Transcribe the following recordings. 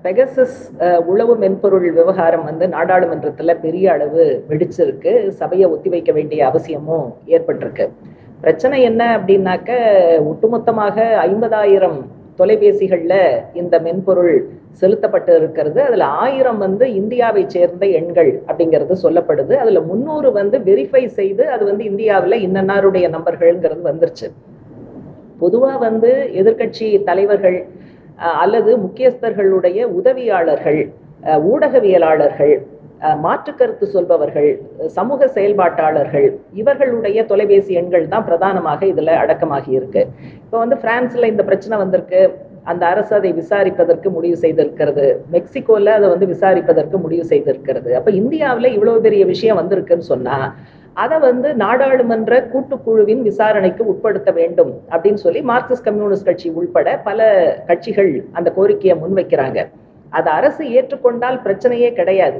Pegasus அஹ், உளவு மென்பொருள் விவகாரம் வந்து நாடாளுமன்றத்துல பெரிய அளவு வெடிச்சிருக்கு சபையை ஒத்திவைக்க வேண்டிய அவசியமும் ஏற்பட்டிருக்கு பிரச்சனை என்ன அப்படின்னாக்க ஒட்டுமொத்தமாக ஐம்பதாயிரம் தொலைபேசிகள்ல இந்த மென்பொருள் செலுத்தப்பட்டு இருக்கிறது அதுல ஆயிரம் வந்து இந்தியாவை சேர்ந்த எண்கள் அப்படிங்கிறது சொல்லப்படுது அதுல முந்நூறு வந்து வெரிஃபை செய்து அது வந்து இந்தியாவில் இன்னன்னாருடைய நம்பர்கள்ங்கிறது வந்துருச்சு பொதுவா வந்து எதிர்க்கட்சி தலைவர்கள் அஹ், அல்லது முக்கியஸ்தர்களுடைய உதவியாளர்கள் அஹ், ஊடகவியலாளர்கள் அஹ், மாற்று கருத்து சொல்பவர்கள் அஹ், சமூக செயல்பாட்டாளர்கள் இவர்களுடைய தொலைபேசி எண்கள் தான் பிரதானமாக இதுல அடக்கமாகி இருக்கு இப்போ வந்து பிரான்ஸ்ல இந்த பிரச்சனை வந்திருக்கு அந்த அரசு அதை விசாரிப்பதற்கு முடிவு செய்திருக்கிறது மெக்சிகோல அதை வந்து விசாரிப்பதற்கு முடிவு செய்திருக்கிறது அப்ப இந்தியாவுல இவ்வளவு பெரிய விஷயம் வந்திருக்குன்னு சொன்னா அதை வந்து நாடாளுமன்ற கூட்டுக்குழுவின் விசாரணைக்கு உட்படுத்த வேண்டும் அப்படின்னு சொல்லி மார்க்சிஸ்ட் கம்யூனிஸ்ட் கட்சி உள்பட பல கட்சிகள் அந்த கோரிக்கையை முன்வைக்கிறாங்க அதை அரசு ஏற்றுக்கொண்டால் பிரச்சனையே கிடையாது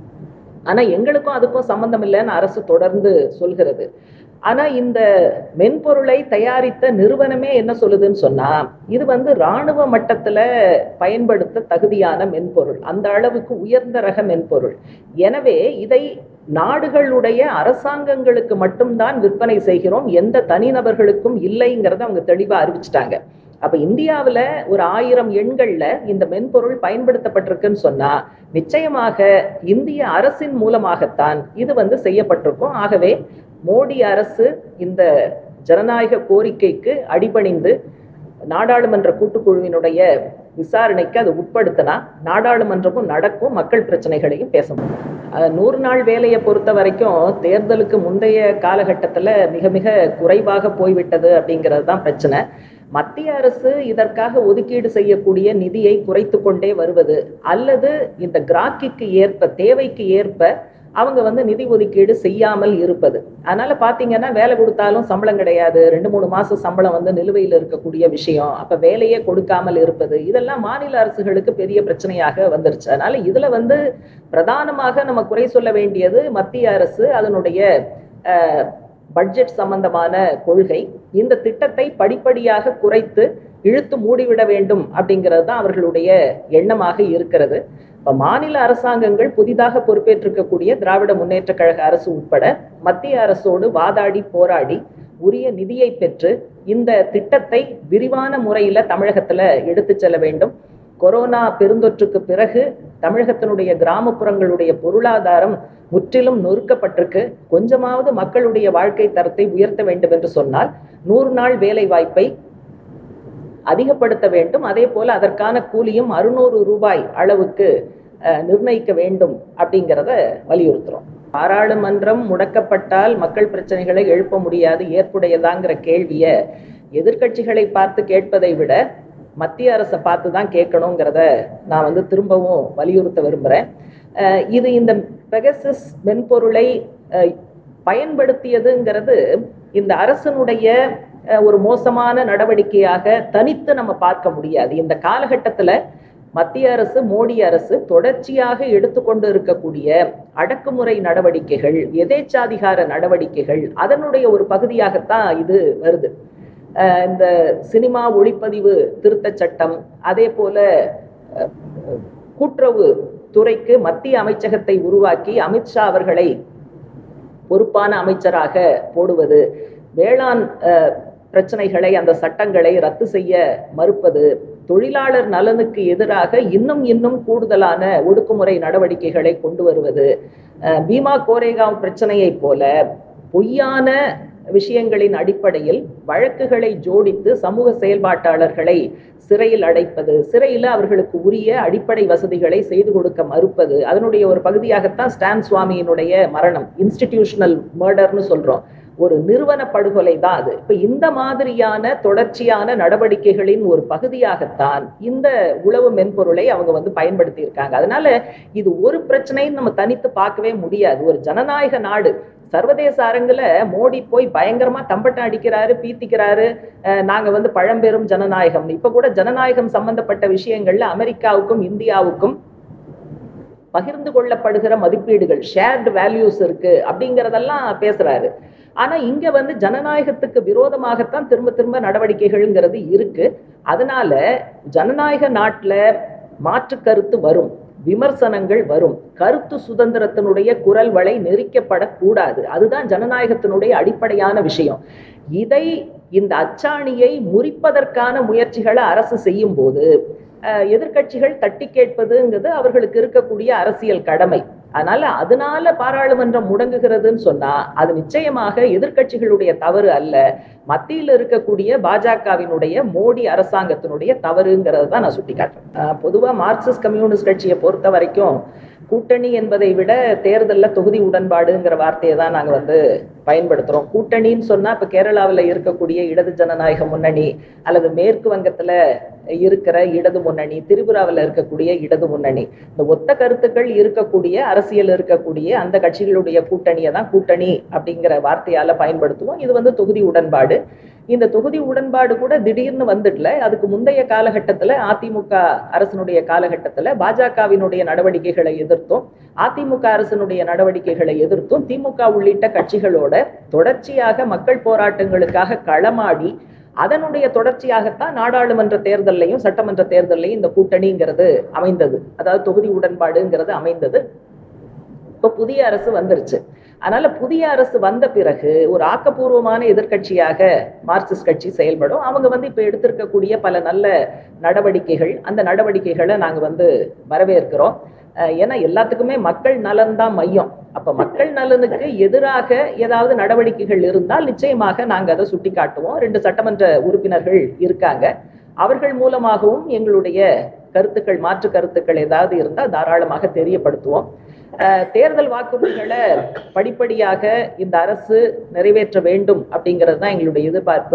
ஆனா எங்களுக்கும் அதுக்கும் சம்பந்தம் இல்லைன்னு அரசு தொடர்ந்து சொல்கிறது ஆனா இந்த மென்பொருளை தயாரித்த நிறுவனமே என்ன சொல்லுதுன்னு சொன்னா இது வந்து ராணுவ மட்டத்துல பயன்படுத்த தகுதியான மென்பொருள் அந்த அளவுக்கு உயர்ந்த ரக மென்பொருள் எனவே இதை நாடுகளுடைய அரசாங்கங்களுக்கு மட்டும்தான் விற்பனை செய்கிறோம் எந்த தனிநபர்களுக்கும் இல்லைங்கிறத அவங்க தெளிவா அறிவிச்சிட்டாங்க அப்ப இந்தியாவுல ஒரு ஆயிரம் எண்கள்ல இந்த மென்பொருள் பயன்படுத்தப்பட்டிருக்குன்னு சொன்னா நிச்சயமாக இந்திய அரசின் மூலமாகத்தான் இது வந்து செய்யப்பட்டிருக்கும் ஆகவே மோடி அரசு இந்த ஜனநாயக கோரிக்கைக்கு அடிபணிந்து நாடாளுமன்ற கூட்டுக்குழுவினுடைய விசாரணைக்கு அது உட்படுத்தினா நாடாளுமன்றமும் நடக்கும் மக்கள் பிரச்சனைகளையும் பேச முடியும் அஹ் நூறு நாள் வேலையை பொறுத்த வரைக்கும் தேர்தலுக்கு முந்தைய காலகட்டத்தில் மிக மிக குறைவாக போய்விட்டது அப்படிங்கிறது தான் பிரச்சனை மத்திய அரசு இதற்காக ஒதுக்கீடு செய்யக்கூடிய நிதியை குறைத்து கொண்டே வருவது அல்லது இந்த கிராக்கிக்கு ஏற்ப தேவைக்கு ஏற்ப அவங்க வந்து நிதி ஒதுக்கீடு செய்யாமல் இருப்பது அதனால பாத்தீங்கன்னா வேலை கொடுத்தாலும் சம்பளம் கிடையாது ரெண்டு மூணு மாசம் சம்பளம் வந்து நிலுவையில் இருக்கக்கூடிய விஷயம் அப்ப வேலையே கொடுக்காமல் இருப்பது இதெல்லாம் மாநில அரசுகளுக்கு பெரிய பிரச்சனையாக வந்துருச்சு அதனால இதுல வந்து பிரதானமாக நம்ம குறை சொல்ல வேண்டியது மத்திய அரசு அதனுடைய அஹ், பட்ஜெட் சம்பந்தமான கொள்கை இந்த திட்டத்தை படிப்படியாக குறைத்து இழுத்து மூடிவிட வேண்டும் அப்படிங்கிறது தான் அவர்களுடைய எண்ணமாக இருக்கிறது இப்ப மாநில அரசாங்கங்கள் புதிதாக பொறுப்பேற்றிருக்கக்கூடிய திராவிட முன்னேற்ற கழக அரசு உட்பட மத்திய அரசோடு வாதாடி போராடி உரிய நிதியை பெற்று இந்த திட்டத்தை விரிவான முறையில தமிழகத்துல எடுத்து செல்ல வேண்டும் கொரோனா பெருந்தொற்றுக்கு பிறகு தமிழகத்தினுடைய கிராமப்புறங்களுடைய பொருளாதாரம் முற்றிலும் நொறுக்கப்பட்டிருக்கு கொஞ்சமாவது மக்களுடைய வாழ்க்கை தரத்தை உயர்த்த வேண்டும் என்று சொன்னால் நூறு நாள் வேலை வாய்ப்பை அதிகப்படுத்த வேண்டும் அதே போல அதற்கான கூலியும் அறுநூறு ரூபாய் அளவுக்கு அஹ், நிர்ணயிக்க வேண்டும் அப்படிங்கிறத வலியுறுத்துறோம் பாராளுமன்றம் முடக்கப்பட்டால் மக்கள் பிரச்சனைகளை எழுப்ப முடியாது ஏற்புடையதாங்கிற கேள்வியை எதிர்க்கட்சிகளை பார்த்து கேட்பதை விட மத்திய அரசை பார்த்து தான் கேட்கணுங்கிறத நான் வந்து திரும்பவும் வலியுறுத்த விரும்புகிறேன் அஹ், இது இந்த பெகசஸ் மென்பொருளை அஹ், பயன்படுத்தியதுங்கிறது இந்த அரசனுடைய அஹ், ஒரு மோசமான நடவடிக்கையாக தனித்து நம்ம பார்க்க முடியாது இந்த காலகட்டத்துல மத்திய அரசு மோடி அரசு தொடர்ச்சியாக எடுத்துக்கொண்டு இருக்கக்கூடிய அடக்குமுறை நடவடிக்கைகள் எதேச்சாதிகார நடவடிக்கைகள் அதனுடைய ஒரு பகுதியாகத்தான் இது வருது அஹ், இந்த சினிமா ஒளிப்பதிவு திருத்தச் சட்டம் அதே போல அஹ், கூட்டுறவு துறைக்கு மத்திய அமைச்சகத்தை உருவாக்கி அமித்ஷா அவர்களை பொறுப்பான அமைச்சராக போடுவது வேளாண் அஹ், பிரச்சனைகளை அந்த சட்டங்களை ரத்து செய்ய மறுப்பது தொழிலாளர் நலனுக்கு எதிராக இன்னும் இன்னும் கூடுதலான ஒடுக்குமுறை நடவடிக்கைகளை கொண்டு வருவது அஹ், பீமா கோரேகாவ் பிரச்சனையைப் போல பொய்யான விஷயங்களின் அடிப்படையில் வழக்குகளை ஜோடித்து சமூக செயல்பாட்டாளர்களை சிறையில் அடைப்பது சிறையில் அவர்களுக்கு உரிய அடிப்படை வசதிகளை செய்து கொடுக்க மறுப்பது அதனுடைய ஒரு பகுதியாகத்தான் ஸ்டான் சுவாமியினுடைய மரணம் இன்ஸ்டிடியூஷனல் மர்டர்னு சொல்றோம் ஒரு நிறுவன படுகொலை தான் அது இப்ப இந்த மாதிரியான தொடர்ச்சியான நடவடிக்கைகளின் ஒரு பகுதியாகத்தான் இந்த உளவு மென்பொருளை அவங்க வந்து பயன்படுத்தி இருக்காங்க அதனால இது ஒரு பிரச்சனைன்னு நம்ம தனித்து பார்க்கவே முடியாது ஒரு ஜனநாயக நாடு சர்வதேச அரங்குல மோடி போய் பயங்கரமா தம்பட்டம் அடிக்கிறாரு பீத்திக்கிறாரு அஹ் நாங்க வந்து பழம்பெரும் ஜனநாயகம் இப்ப கூட ஜனநாயகம் சம்பந்தப்பட்ட விஷயங்கள்ல அமெரிக்காவுக்கும் இந்தியாவுக்கும் பகிர்ந்து கொள்ளப்படுகிற மதிப்பீடுகள் ஷேர்டு வேல்யூஸ் இருக்கு அப்படிங்கறதெல்லாம் பேசுறாரு ஆனா இங்க வந்து ஜனநாயகத்துக்கு விரோதமாகத்தான் திரும்ப திரும்ப நடவடிக்கைகள்ங்கிறது இருக்கு அதனால ஜனநாயக நாட்டுல மாற்று கருத்து வரும் விமர்சனங்கள் வரும் கருத்து சுதந்திரத்தினுடைய குரல் வளை நெரிக்கப்படக்கூடாது அதுதான் ஜனநாயகத்தினுடைய அடிப்படையான விஷயம் இதை இந்த அச்சாணியை முறிப்பதற்கான முயற்சிகளை அரசு செய்யும் போது எதிர்கட்சிகள் தட்டி கேட்பதுங்கிறது அவர்களுக்கு இருக்கக்கூடிய அரசியல் கடமை அதனால அதனால பாராளுமன்றம் முடங்குகிறதுன்னு சொன்னா அது நிச்சயமாக எதிர்கட்சிகளுடைய தவறு அல்ல மத்தியில் இருக்கக்கூடிய பாஜகவினுடைய மோடி அரசாங்கத்தினுடைய தவறுங்கிறது தான் நான் சுட்டி காட்டுறேன் பொதுவா மார்க்சிஸ்ட் கம்யூனிஸ்ட் கட்சியை பொறுத்த வரைக்கும் கூட்டணி என்பதை விட தேர்தலில் தொகுதி உடன்பாடுங்கிற வார்த்தையை தான் நாங்கள் வந்து பயன்படுத்துகிறோம் கூட்டணின்னு சொன்னால் இப்போ கேரளாவில் இருக்கக்கூடிய இடது ஜனநாயக முன்னணி அல்லது மேற்கு வங்கத்தில் இருக்கிற இடது முன்னணி திரிபுராவில் இருக்கக்கூடிய இடது முன்னணி இந்த ஒத்த கருத்துக்கள் இருக்கக்கூடிய அரசியல் இருக்கக்கூடிய அந்த கட்சிகளுடைய கூட்டணியை தான் கூட்டணி அப்படிங்கிற வார்த்தையால் பயன்படுத்துவோம் இது வந்து தொகுதி உடன்பாடு இந்த தொகுதி உடன்பாடு கூட திடீர்னு வந்துடல அதுக்கு முந்தைய காலகட்டத்தில் அதிமுக அரசனுடைய காலகட்டத்தில் பாஜகவினுடைய நடவடிக்கைகளை எதிர்த்தும் அதிமுக அரசனுடைய நடவடிக்கைகளை எதிர்த்தும் திமுக உள்ளிட்ட கட்சிகளோட தொடர்ச்சியாக மக்கள் போராட்டங்களுக்காக களமாடி அதனுடைய தொடர்ச்சியாகத்தான் நாடாளுமன்ற தேர்தலையும் சட்டமன்ற தேர்தலையும் இந்த கூட்டணிங்கிறது அமைந்தது அதாவது தொகுதி உடன்பாடுங்கிறது அமைந்தது இப்போ புதிய அரசு வந்துருச்சு அதனால புதிய அரசு வந்த பிறகு ஒரு ஆக்கப்பூர்வமான எதிர்கட்சியாக மார்க்சிஸ்ட் கட்சி செயல்படும் அவங்க வந்து இப்ப எடுத்திருக்கக்கூடிய பல நல்ல நடவடிக்கைகள் அந்த நடவடிக்கைகளை நாங்க வந்து வரவேற்கிறோம் ஏன்னா எல்லாத்துக்குமே மக்கள் நலன் தான் மையம் அப்ப மக்கள் நலனுக்கு எதிராக ஏதாவது நடவடிக்கைகள் இருந்தால் நிச்சயமாக நாங்க அதை சுட்டி காட்டுவோம் ரெண்டு சட்டமன்ற உறுப்பினர்கள் இருக்காங்க அவர்கள் மூலமாகவும் எங்களுடைய கருத்துக்கள் மாற்று கருத்துக்கள் ஏதாவது இருந்தால் தாராளமாக தெரியப்படுத்துவோம் தேர்தல் வாக்குறுதிகளை படிப்படியாக இந்த அரசு நிறைவேற்ற வேண்டும் அப்படிங்கிறது தான் எங்களுடைய எதிர்பார்ப்பு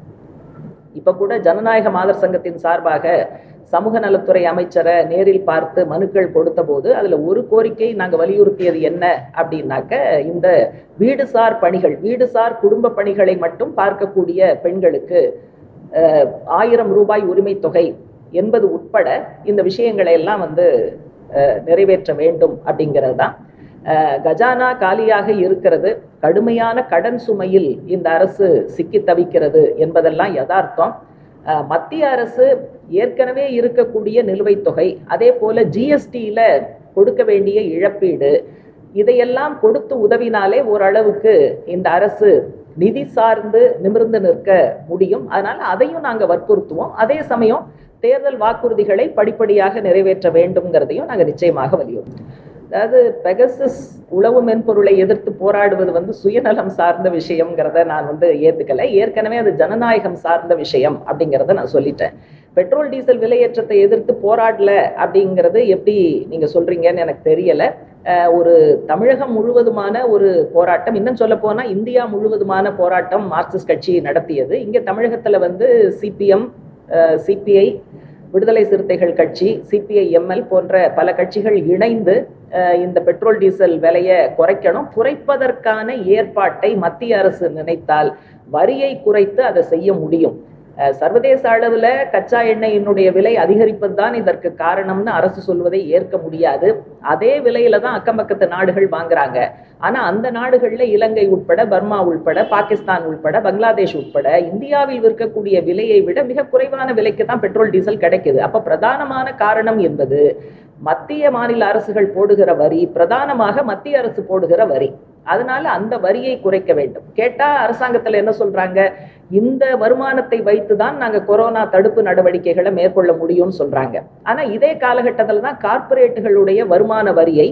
இப்ப கூட ஜனநாயக மாதர் சங்கத்தின் சார்பாக சமூக நலத்துறை அமைச்சரை நேரில் பார்த்து மனுக்கள் கொடுத்த போது அதுல ஒரு கோரிக்கை நாங்க வலியுறுத்தியது என்ன அப்படின்னாக்க இந்த வீடுசார் பணிகள் வீடுசார் குடும்ப பணிகளை மட்டும் பார்க்கக்கூடிய பெண்களுக்கு ஆயிரம் ரூபாய் உரிமை தொகை என்பது உட்பட இந்த விஷயங்களை எல்லாம் வந்து நிறைவேற்ற வேண்டும் அப்படிங்கிறது தான் கஜானா காலியாக இருக்கிறது கடுமையான கடன் சுமையில் இந்த அரசு சிக்கி தவிக்கிறது என்பதெல்லாம் யதார்த்தம் மத்திய அரசு ஏற்கனவே இருக்கக்கூடிய நிலுவைத் தொகை அதே போல ஜிஎஸ்டியில கொடுக்க வேண்டிய இழப்பீடு இதையெல்லாம் கொடுத்து உதவினாலே ஓரளவுக்கு இந்த அரசு நிதி சார்ந்து நிமிர்ந்து நிற்க முடியும் அதனால அதையும் நாங்க வற்புறுத்துவோம் அதே சமயம் தேர்தல் வாக்குறுதிகளை படிப்படியாக நிறைவேற்ற வேண்டும்ங்கிறதையும் நாங்கள் நிச்சயமாக வலியுறுத்தோம் அதாவது பெகசஸ் உளவு மென்பொருளை எதிர்த்து போராடுவது வந்து சுயநலம் சார்ந்த விஷயம்ங்கிறத நான் வந்து ஏத்துக்கல ஏற்கனவே அது ஜனநாயகம் சார்ந்த விஷயம் அப்படிங்கிறத நான் சொல்லிட்டேன் பெட்ரோல் டீசல் விலையேற்றத்தை எதிர்த்து போராடல அப்படிங்கிறது எப்படி நீங்க சொல்றீங்கன்னு எனக்கு தெரியல ஒரு தமிழகம் முழுவதுமான ஒரு போராட்டம் இன்னும் சொல்ல போனா இந்தியா முழுவதுமான போராட்டம் மார்க்சிஸ்ட் கட்சி நடத்தியது இங்க தமிழகத்துல வந்து சிபிஎம் சிபிஐ விடுதலை சிறுத்தைகள் கட்சி சிபிஐ எம்எல் போன்ற பல கட்சிகள் இணைந்து இந்த பெட்ரோல் டீசல் விலையை குறைக்கணும் குறைப்பதற்கான ஏற்பாட்டை மத்திய அரசு நினைத்தால் வரியை குறைத்து அதை செய்ய முடியும் சர்வதேச அளவுல கச்சா எண்ணெயினுடைய விலை அதிகரிப்பது தான் இதற்கு காரணம்னு அரசு சொல்வதை ஏற்க முடியாது அதே விலையில தான் அக்கம் பக்கத்து நாடுகள் வாங்குறாங்க ஆனா அந்த நாடுகள்ல இலங்கை உட்பட பர்மா உட்பட பாகிஸ்தான் உட்பட பங்களாதேஷ் உட்பட இந்தியாவில் விற்கக்கூடிய விலையை விட மிக குறைவான விலைக்கு தான் பெட்ரோல் டீசல் கிடைக்குது அப்ப பிரதானமான காரணம் என்பது மத்திய மாநில அரசுகள் போடுகிற வரி பிரதானமாக மத்திய அரசு போடுகிற வரி அதனால அந்த வரியை குறைக்க வேண்டும் கேட்டா அரசாங்கத்துல என்ன சொல்றாங்க இந்த வருமானத்தை வைத்துதான் நாங்க கொரோனா தடுப்பு நடவடிக்கைகளை மேற்கொள்ள முடியும்னு சொல்றாங்க ஆனா இதே காலகட்டத்துல தான் கார்பரேட்டுகளுடைய வருமான வரியை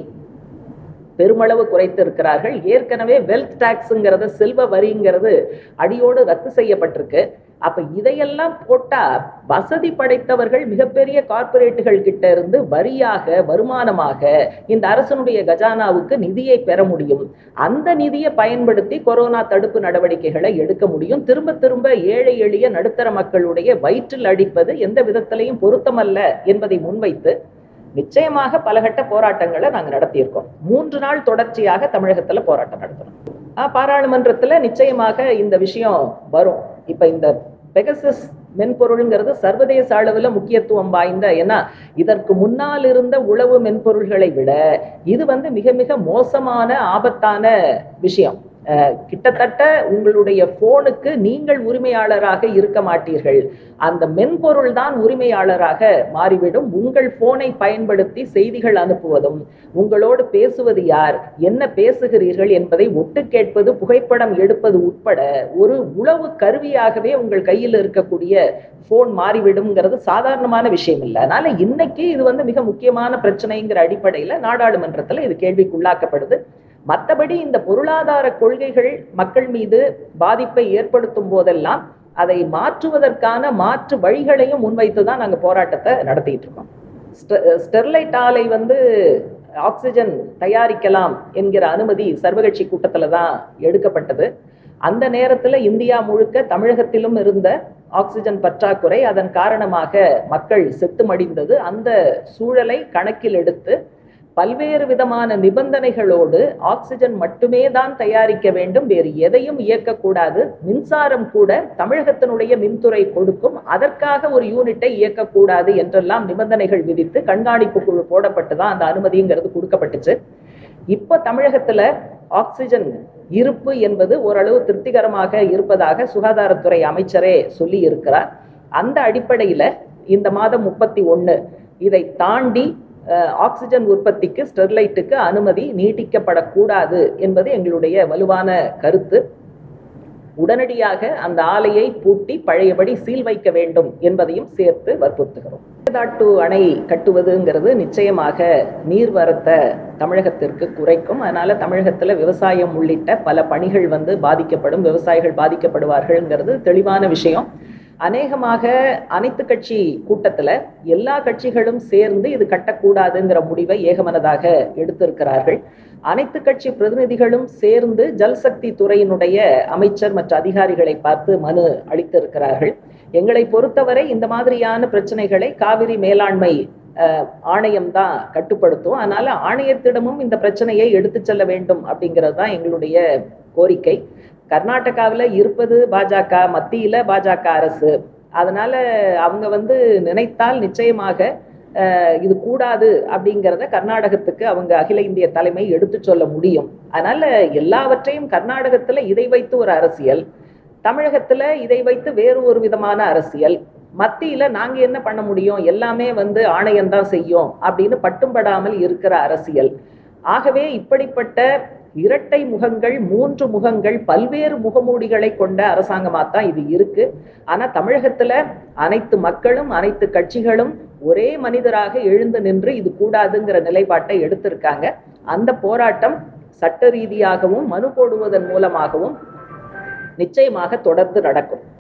பெருமளவு குறைத்து இருக்கிறார்கள் ஏற்கனவே வெல்த் டாக்ஸுங்கிறது செல்வ வரிங்கிறது அடியோடு ரத்து செய்யப்பட்டிருக்கு அப்ப இதையெல்லாம் போட்டா வசதி படைத்தவர்கள் மிகப்பெரிய கார்பரேட்டுகள் கிட்ட இருந்து வரியாக வருமானமாக இந்த அரசனுடைய கஜானாவுக்கு நிதியை பெற முடியும் அந்த நிதியை பயன்படுத்தி கொரோனா தடுப்பு நடவடிக்கைகளை எடுக்க முடியும் திரும்ப திரும்ப ஏழை எளிய நடுத்தர மக்களுடைய வயிற்றில் அடிப்பது எந்த விதத்திலையும் பொருத்தமல்ல என்பதை முன்வைத்து நிச்சயமாக பலகட்ட போராட்டங்களை நாங்க நடத்தியிருக்கோம் மூன்று நாள் தொடர்ச்சியாக தமிழகத்துல போராட்டம் நடத்தணும் பாராளுமன்றத்துல நிச்சயமாக இந்த விஷயம் வரும் இப்ப இந்த பெகசஸ் மென்பொருள்ங்கிறது சர்வதேச அளவுல முக்கியத்துவம் வாய்ந்த ஏன்னா இதற்கு முன்னால் இருந்த உளவு மென்பொருள்களை விட இது வந்து மிக மிக மோசமான ஆபத்தான விஷயம் அஹ், கிட்டத்தட்ட உங்களுடைய போனுக்கு நீங்கள் உரிமையாளராக இருக்க மாட்டீர்கள் அந்த மென்பொருள் தான் உரிமையாளராக மாறிவிடும் உங்கள் போனை பயன்படுத்தி செய்திகள் அனுப்புவதும் உங்களோடு பேசுவது யார் என்ன பேசுகிறீர்கள் என்பதை ஒட்டு கேட்பது புகைப்படம் எடுப்பது உட்பட ஒரு உளவு கருவியாகவே உங்கள் கையில் இருக்கக்கூடிய போன் மாறிவிடும்ங்கிறது சாதாரணமான விஷயம் இல்லை அதனால இன்னைக்கு இது வந்து மிக முக்கியமான பிரச்சனைங்கிற அடிப்படையில நாடாளுமன்றத்துல இது கேள்விக்குள்ளாக்கப்படுது மற்றபடி இந்த பொருளாதார கொள்கைகள் மக்கள் மீது பாதிப்பை ஏற்படுத்தும் போதெல்லாம் அதை மாற்றுவதற்கான மாற்று வழிகளையும் முன்வைத்து தான் நாங்க போராட்டத்தை நடத்திட்டு இருக்கோம் ஸ்டெ- ஸ்டெர்லைட் ஆலை வந்து ஆக்சிஜன் தயாரிக்கலாம் என்கிற அனுமதி சர்வகட்சி கூட்டத்துல தான் எடுக்கப்பட்டது அந்த நேரத்துல இந்தியா முழுக்க தமிழகத்திலும் இருந்த ஆக்சிஜன் பற்றாக்குறை அதன் காரணமாக மக்கள் செத்து மடிந்தது அந்த சூழலை கணக்கில் எடுத்து பல்வேறு விதமான நிபந்தனைகளோடு ஆக்சிஜன் மட்டுமே தான் தயாரிக்க வேண்டும் வேறு எதையும் இயக்கக்கூடாது மின்சாரம் கூட தமிழகத்தினுடைய மின்துறை கொடுக்கும் அதற்காக ஒரு யூனிட்டை இயக்கக்கூடாது என்றெல்லாம் நிபந்தனைகள் விதித்து கண்காணிப்பு குழு போடப்பட்டு தான் அந்த அனுமதிங்கிறது கொடுக்கப்பட்டுச்சு இப்ப தமிழகத்துல ஆக்சிஜன் இருப்பு என்பது ஓரளவு திருப்திகரமாக இருப்பதாக சுகாதாரத்துறை அமைச்சரே சொல்லி இருக்கிறார் அந்த அடிப்படையில இந்த மாதம் முப்பத்தி ஒண்ணு இதை தாண்டி அஹ், ஆக்சிஜன் உற்பத்திக்கு ஸ்டெர்லைட்டுக்கு அனுமதி நீட்டிக்கப்படக்கூடாது என்பது எங்களுடைய வலுவான கருத்து உடனடியாக அந்த ஆலையை பூட்டி பழையபடி சீல் வைக்க வேண்டும் என்பதையும் சேர்த்து வற்புறுத்துகிறோம் மேகதாட்டு அணை கட்டுவதுங்கிறது நிச்சயமாக நீர்வரத்தை தமிழகத்திற்கு குறைக்கும் அதனால தமிழகத்துல விவசாயம் உள்ளிட்ட பல பணிகள் வந்து பாதிக்கப்படும் விவசாயிகள் பாதிக்கப்படுவார்கள்ங்கிறது தெளிவான விஷயம் அநேகமாக அனைத்து கட்சி கூட்டத்துல எல்லா கட்சிகளும் சேர்ந்து இது கட்டக்கூடாதுங்கிற முடிவை ஏகமனதாக எடுத்திருக்கிறார்கள் அனைத்து கட்சி பிரதிநிதிகளும் சேர்ந்து ஜல்சக்தி துறையினுடைய அமைச்சர் மற்ற அதிகாரிகளை பார்த்து மனு அளித்திருக்கிறார்கள் எங்களை பொறுத்தவரை இந்த மாதிரியான பிரச்சனைகளை காவிரி மேலாண்மை அஹ், ஆணையம் தான் கட்டுப்படுத்தும் அதனால ஆணையத்திடமும் இந்த பிரச்சனையை எடுத்து செல்ல வேண்டும் அப்படிங்கிறது தான் எங்களுடைய கோரிக்கை கர்நாடகாவில் இருப்பது பாஜக மத்தியில பாஜக அரசு அதனால அவங்க வந்து நினைத்தால் நிச்சயமாக அஹ், இது கூடாது அப்படிங்கிறத கர்நாடகத்துக்கு அவங்க அகில இந்திய தலைமை எடுத்து சொல்ல முடியும் அதனால எல்லாவற்றையும் கர்நாடகத்துல இதை வைத்து ஒரு அரசியல் தமிழகத்துல இதை வைத்து வேறு ஒரு விதமான அரசியல் மத்தியில நாங்க என்ன பண்ண முடியும் எல்லாமே வந்து ஆணையம் தான் செய்யும் அப்படின்னு பட்டும்படாமல் இருக்கிற அரசியல் ஆகவே இப்படிப்பட்ட இரட்டை முகங்கள் மூன்று முகங்கள் பல்வேறு முகமூடிகளை கொண்ட அரசாங்கமா தான் இது இருக்கு ஆனா தமிழகத்துல அனைத்து மக்களும் அனைத்து கட்சிகளும் ஒரே மனிதராக எழுந்து நின்று இது கூடாதுங்கிற நிலைப்பாட்டை எடுத்திருக்காங்க அந்த போராட்டம் சட்ட ரீதியாகவும் மனு போடுவதன் மூலமாகவும் நிச்சயமாக தொடர்ந்து நடக்கும்